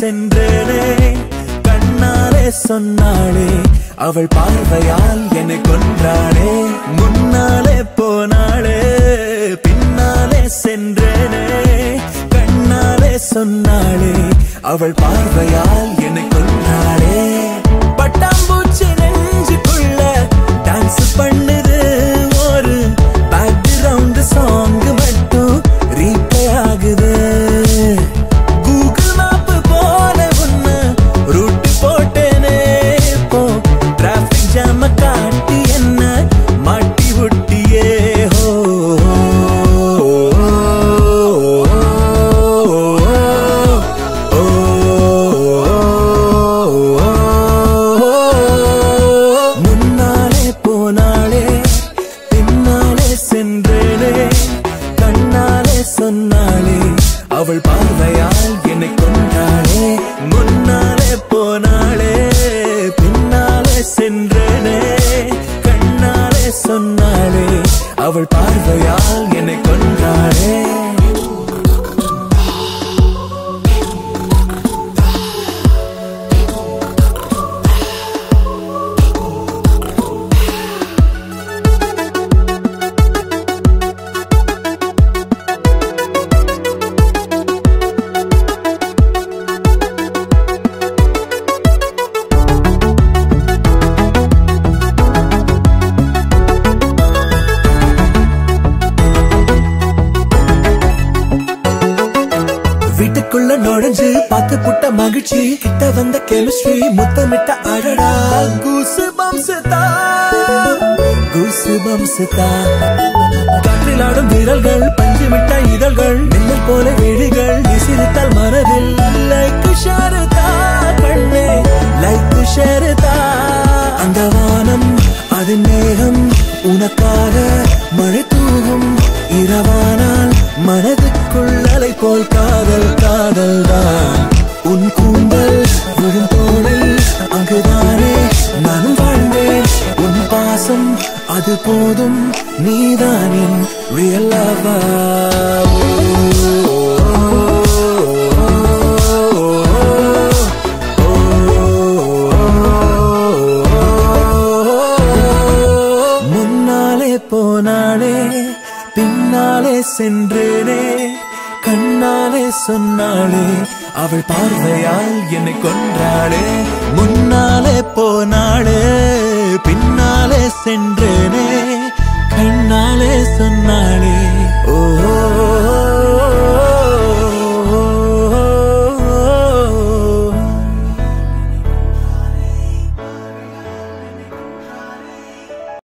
சென்றேனே கண்ணாலே சொன்னாளே அவள் பார்வையால் என்னை கொன்றாளே முன்னாலே போனாளே பின்னாலே சென்றேனே கண்ணாலே சொன்னாளே அவள் பார்வையால் என்னை கொன்றாளே பட்டாம்பூச்சி நெஞ்சுக்குள்ள டான்ஸ் பண்ணுது ஒரு பேக்ரவுண்ட் சாங் மட்டும் ரீப்ளே ஆகுது கூகுள் மேப் போல ஒண்ணு ரூட் போட்டேனே இப்போ டிராபிக் ஜாம காட்டி என்ன மாட்டி விட்டியே ஹோ முன்னாலே போனாளே பின்னாலே சென்றேனே கண்ணாலே சொன்னாளே அவள் பார்வையால் என்னை கொண்டாளே முன்னாலே போனாளே பின்னாலே சென்றேனே கண்ணாலே சொன்னாளே அவள் பார்வையால் என்னை கொண்டாளே வீட்டுக்குள்ள நுழைஞ்சு பார்த்து புட்ட மகிழ்ச்சி கிட்ட வந்த கெமிஸ்ட்ரி முத்தமிட்ட அழடா கூசு பம்சுதா கூசு பம்சுதா காற்றில் ஆடும் விரல்கள் பஞ்சு மிட்ட இதழ்கள் மின்னல் போல விழிகள் விசிறித்தால் மனதில் லைக் ஷாருதா கண்ணே லைக் ஷாருதா அந்த வானம் அது மேகம் உனக்காக மழை தூவும் இரவானால் மனதுக்குள் அலை போல் காதல் காதல் தான் உன் கூந்தல் விழும் தோளில் அங்குதானே நானும் வாழ்ந்தேன் உன் பாசம் அது போதும் நீதான் என் ரியல் முன்னாலே போனாளே பின்னாலே சென்றேனே கண்ணாலே சொன்னாளே அவள் பார்வையால் என்னை கொன்றாளே முன்னாலே போனாளே பின்னாலே சென்றேனே கண்ணாலே சொன்னாளே ஓ